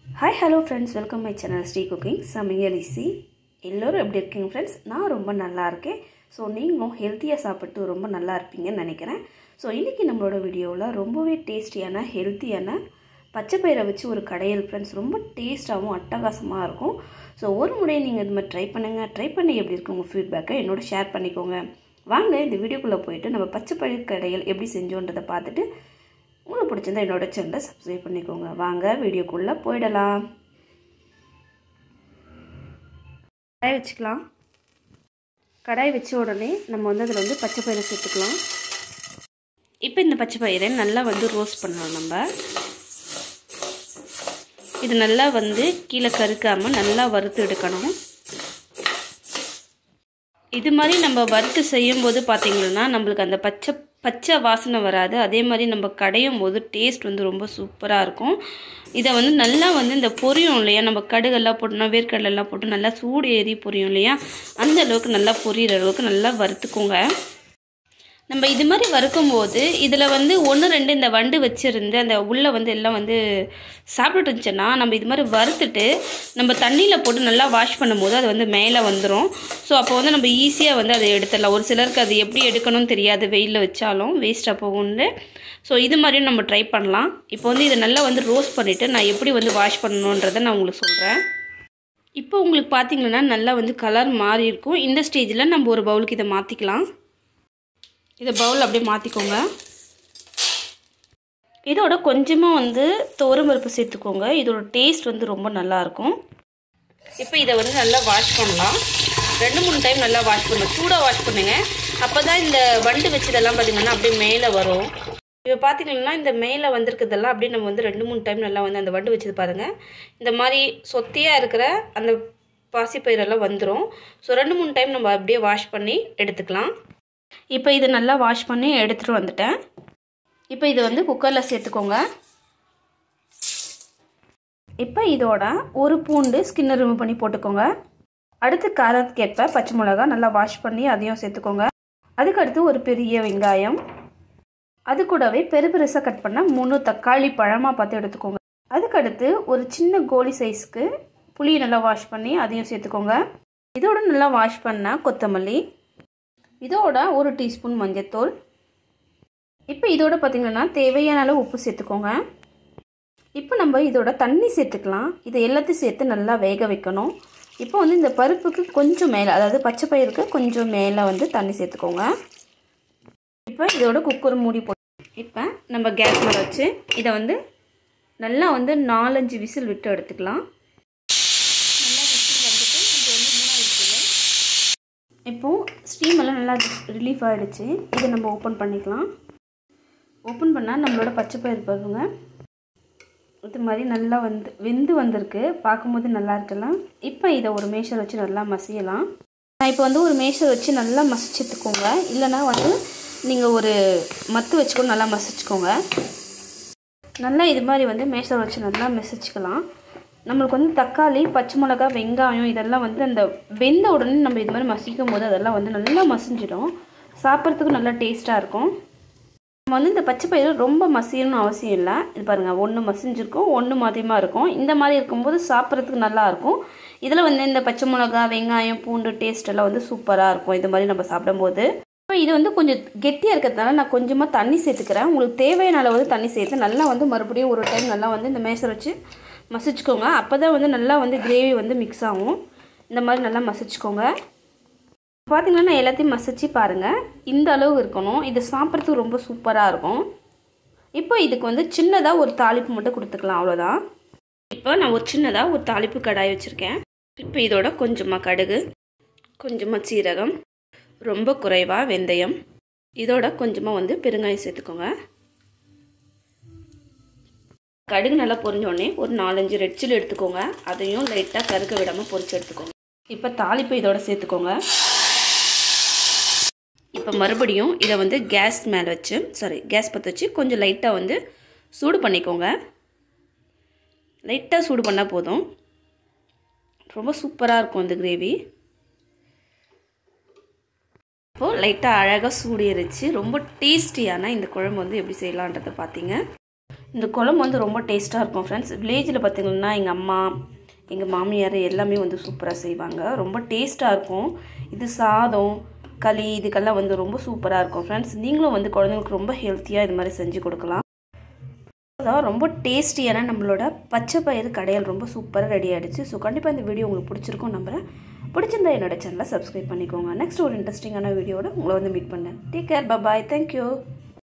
hi hello friends welcome my channel Sri cooking சமையல் easy எல்லோரும் எப்படி இருக்கீங்க ஃப்ரெண்ட்ஸ் நான் ரொம்ப நல்லா இருக்கேன் ஸோ நீங்களும் ஹெல்த்தியாக சாப்பிட்டு ரொம்ப நல்லா இருப்பீங்கன்னு நினைக்கிறேன் ஸோ இன்றைக்கி நம்மளோட வீடியோவில் ரொம்பவே டேஸ்டியான ஹெல்த்தியான பச்சை பயிரை வச்சு ஒரு கடையல் ஃப்ரெண்ட்ஸ் ரொம்ப டேஸ்ட்டாகவும் அட்டகாசமாக இருக்கும் ஸோ ஒரு முறை நீங்கள் இது மாதிரி ட்ரை பண்ணுங்கள் ட்ரை பண்ணி எப்படி இருக்கு உங்கள் ஃபீட்பேக்கை என்னோட ஷேர் பண்ணிக்கோங்க வாங்க இந்த வீடியோக்குள்ளே போயிட்டு நம்ம பச்சை பயிர் கடையல் எப்படி செஞ்சோன்றதை பார்த்துட்டு உங்களுக்கு பிடிச்சிருந்தா என்னோட சேனலை சப்ஸ்கிரைப் பண்ணிக்கோங்க வாங்க வீடியோக்குள்ளே போயிடலாம் கடாய் வச்சுக்கலாம் கடாய் வச்ச உடனே நம்ம வந்து அதில் வந்து பச்சை பயிரை சேர்த்துக்கலாம் இப்போ இந்த பச்சை பயிரை நல்லா வந்து ரோஸ்ட் பண்ணலாம் நம்ம இது நல்லா வந்து கீழே கருக்காமல் நல்லா வறுத்து எடுக்கணும் இது மாதிரி நம்ம வறுத்து செய்யும்போது பார்த்திங்கன்னா நம்மளுக்கு அந்த பச்சை பச்சை வாசனை வராது அதே மாதிரி நம்ம கடையும் போது டேஸ்ட் வந்து ரொம்ப சூப்பராக இருக்கும் இதை வந்து நல்லா வந்து இந்த பொரியும் இல்லையா நம்ம கடுகெல்லாம் போட்டோம்னா வேர்க்கடலெல்லாம் போட்டு நல்லா சூடு ஏறி பொரியும் இல்லையா அந்த அளவுக்கு நல்லா பொரியிற அளவுக்கு நல்லா வறுத்துக்கோங்க நம்ம இது மாதிரி வறுக்கும்போது இதில் வந்து ஒன்று ரெண்டு இந்த வண்டு வச்சுருந்து அந்த உள்ளே வந்து எல்லாம் வந்து சாப்பிட்டுட்டு இருந்துச்சுன்னா நம்ம இது மாதிரி வறுத்துட்டு நம்ம தண்ணியில் போட்டு நல்லா வாஷ் பண்ணும்போது அது வந்து மேலே வந்துடும் ஸோ அப்போ வந்து நம்ம ஈஸியாக வந்து அதை எடுத்துடலாம் ஒரு சிலருக்கு அது எப்படி எடுக்கணும்னு தெரியாது வெயிலில் வச்சாலும் வேஸ்ட்டாக போகும்னு ஸோ இது மாதிரியும் நம்ம ட்ரை பண்ணலாம் இப்போ வந்து இதை நல்லா வந்து ரோஸ்ட் பண்ணிவிட்டு நான் எப்படி வந்து வாஷ் பண்ணணுன்றதை நான் உங்களுக்கு சொல்கிறேன் இப்போ உங்களுக்கு பார்த்தீங்கன்னா நல்லா வந்து கலர் மாறி இருக்கும் இந்த ஸ்டேஜில் நம்ம ஒரு பவுலுக்கு இதை மாற்றிக்கலாம் இதை பவுல் அப்படியே மாற்றிக்கோங்க இதோட கொஞ்சமாக வந்து பருப்பு சேர்த்துக்கோங்க இதோட டேஸ்ட் வந்து ரொம்ப நல்லாயிருக்கும் இப்போ இதை வந்து நல்லா வாஷ் பண்ணலாம் ரெண்டு மூணு டைம் நல்லா வாஷ் பண்ணணும் சூடாக வாஷ் பண்ணுங்க அப்போ தான் இந்த வண்டு வச்சதெல்லாம் பார்த்திங்கன்னா அப்படியே மேலே வரும் இப்போ பார்த்திங்கன்னா இந்த மேலே வந்திருக்கிறதெல்லாம் அப்படியே நம்ம வந்து ரெண்டு மூணு டைம் நல்லா வந்து அந்த வண்டு வச்சது பாருங்கள் இந்த மாதிரி சொத்தியாக இருக்கிற அந்த பாசிப்பயிரெல்லாம் வந்துடும் ஸோ ரெண்டு மூணு டைம் நம்ம அப்படியே வாஷ் பண்ணி எடுத்துக்கலாம் இப்போ இது நல்லா வாஷ் பண்ணி எடுத்துகிட்டு வந்துட்டேன் இப்போ இது வந்து குக்கரில் சேர்த்துக்கோங்க இப்போ இதோட ஒரு பூண்டு ஸ்கின்னை ரிமூவ் பண்ணி போட்டுக்கோங்க அடுத்து காரத்துக்கேற்ப பச்சை மிளகா நல்லா வாஷ் பண்ணி அதையும் சேர்த்துக்கோங்க அதுக்கடுத்து ஒரு பெரிய வெங்காயம் அது கூடவே பெரு பெருசாக கட் பண்ண மூணு தக்காளி பழமாக பார்த்து எடுத்துக்கோங்க அதுக்கடுத்து ஒரு சின்ன கோலி சைஸ்க்கு புளியை நல்லா வாஷ் பண்ணி அதையும் சேர்த்துக்கோங்க இதோட நல்லா வாஷ் பண்ண கொத்தமல்லி இதோட ஒரு டீஸ்பூன் மஞ்சத்தூள் இப்போ இதோட பார்த்திங்கன்னா தேவையான அளவு உப்பு சேர்த்துக்கோங்க இப்போ நம்ம இதோட தண்ணி சேர்த்துக்கலாம் இதை எல்லாத்தையும் சேர்த்து நல்லா வேக வைக்கணும் இப்போ வந்து இந்த பருப்புக்கு கொஞ்சம் மேலே அதாவது பச்சை பயிருக்கு கொஞ்சம் மேலே வந்து தண்ணி சேர்த்துக்கோங்க இப்போ இதோட குக்கர் மூடி போட்டு இப்போ நம்ம கேஸ் மேலே வச்சு இதை வந்து நல்லா வந்து நாலஞ்சு விசில் விட்டு எடுத்துக்கலாம் நல்லா விசில் வந்துட்டு இது வந்து மூணாவது விசில் இப்போது ஸ்டீம் எல்லாம் நல்லா ரிலீஃப் ஆகிடுச்சு இதை நம்ம ஓப்பன் பண்ணிக்கலாம் ஓப்பன் பண்ணால் நம்மளோட பச்சை பயிர் பாருங்க இது மாதிரி நல்லா வந்து வெந்து வந்திருக்கு பார்க்கும்போது நல்லா இருக்கலாம் இப்போ இதை ஒரு மேஷர் வச்சு நல்லா மசியலாம் நான் இப்போ வந்து ஒரு மேஷர் வச்சு நல்லா மசிச்சுட்டுக்கோங்க இல்லைனா வந்து நீங்கள் ஒரு மத்து வச்சு கூட நல்லா மசிச்சுக்கோங்க நல்லா இது மாதிரி வந்து மேஷர் வச்சு நல்லா மசிச்சுக்கலாம் நம்மளுக்கு வந்து தக்காளி பச்சை மிளகா வெங்காயம் இதெல்லாம் வந்து அந்த வெந்த உடனே நம்ம இது மாதிரி மசிக்கும் போது அதெல்லாம் வந்து நல்லா மசிஞ்சிடும் சாப்பிட்றதுக்கு நல்லா டேஸ்ட்டாக இருக்கும் நம்ம வந்து இந்த பச்சை பயிர் ரொம்ப மசியணும்னு அவசியம் இல்லை இது பாருங்கள் ஒன்று மசிஞ்சிருக்கும் ஒன்று மதியமாக இருக்கும் இந்த மாதிரி இருக்கும்போது சாப்பிட்றதுக்கு நல்லாயிருக்கும் இதில் வந்து இந்த பச்சை மிளகா வெங்காயம் பூண்டு டேஸ்ட் எல்லாம் வந்து சூப்பராக இருக்கும் இது மாதிரி நம்ம சாப்பிடும்போது இப்போ இது வந்து கொஞ்சம் கெட்டியாக இருக்கிறதுனால நான் கொஞ்சமாக தண்ணி சேர்த்துக்கிறேன் உங்களுக்கு தேவையான அளவு வந்து தண்ணி சேர்த்து நல்லா வந்து மறுபடியும் ஒரு டைம் நல்லா வந்து இந்த மேசர் வச்சு மசிச்சுக்கோங்க அப்போ தான் வந்து நல்லா வந்து கிரேவி வந்து மிக்ஸ் ஆகும் இந்த மாதிரி நல்லா மசிச்சுக்கோங்க பார்த்திங்கன்னா நான் எல்லாத்தையும் மசிச்சு பாருங்கள் இந்த அளவு இருக்கணும் இது சாப்பிட்றதுக்கு ரொம்ப சூப்பராக இருக்கும் இப்போ இதுக்கு வந்து சின்னதாக ஒரு தாளிப்பு மட்டும் கொடுத்துக்கலாம் அவ்வளோதான் இப்போ நான் ஒரு சின்னதாக ஒரு தாளிப்பு கடாய் வச்சுருக்கேன் இப்போ இதோட கொஞ்சமாக கடுகு கொஞ்சமாக சீரகம் ரொம்ப குறைவாக வெந்தயம் இதோட கொஞ்சமாக வந்து பெருங்காயம் சேர்த்துக்கோங்க கடுகு நல்லா பொரிஞ்சோடனே ஒரு நாலஞ்சு ரெட் சில்லி எடுத்துக்கோங்க அதையும் லைட்டாக கருக்க விடாமல் பொரிச்சு எடுத்துக்கோங்க இப்போ தாளிப்பு இதோட சேர்த்துக்கோங்க இப்போ மறுபடியும் இதை வந்து கேஸ் மேலே வச்சு சாரி கேஸ் பற்ற வச்சு கொஞ்சம் லைட்டாக வந்து சூடு பண்ணிக்கோங்க லைட்டாக சூடு பண்ணால் போதும் ரொம்ப சூப்பராக இருக்கும் இந்த கிரேவி இப்போது லைட்டாக அழகாக சூடு எரிச்சு ரொம்ப டேஸ்டியான இந்த குழம்பு வந்து எப்படி செய்யலான்றதை பார்த்தீங்க இந்த குழம்பு வந்து ரொம்ப டேஸ்ட்டாக இருக்கும் ஃப்ரெண்ட்ஸ் வில்லேஜில் பார்த்திங்கன்னா எங்கள் அம்மா எங்கள் மாமியார் எல்லாமே வந்து சூப்பராக செய்வாங்க ரொம்ப டேஸ்ட்டாக இருக்கும் இது சாதம் களி இதுக்கெல்லாம் வந்து ரொம்ப சூப்பராக இருக்கும் ஃப்ரெண்ட்ஸ் நீங்களும் வந்து குழந்தைங்களுக்கு ரொம்ப ஹெல்த்தியாக இது மாதிரி செஞ்சு கொடுக்கலாம் அதான் ரொம்ப டேஸ்டியான நம்மளோட பச்சை பயிறு கடையல் ரொம்ப சூப்பராக ரெடி ஆகிடுச்சு ஸோ கண்டிப்பாக இந்த வீடியோ உங்களுக்கு பிடிச்சிருக்கும் நம்புறேன் பிடிச்சிருந்தா என்னோட சேனலை சப்ஸ்கிரைப் பண்ணிக்கோங்க நெக்ஸ்ட் ஒரு இன்ட்ரெஸ்டிங்கான வீடியோட உங்களை வந்து மீட் பண்ணேன் டேக் கேர் பபாய் தேங்க்யூ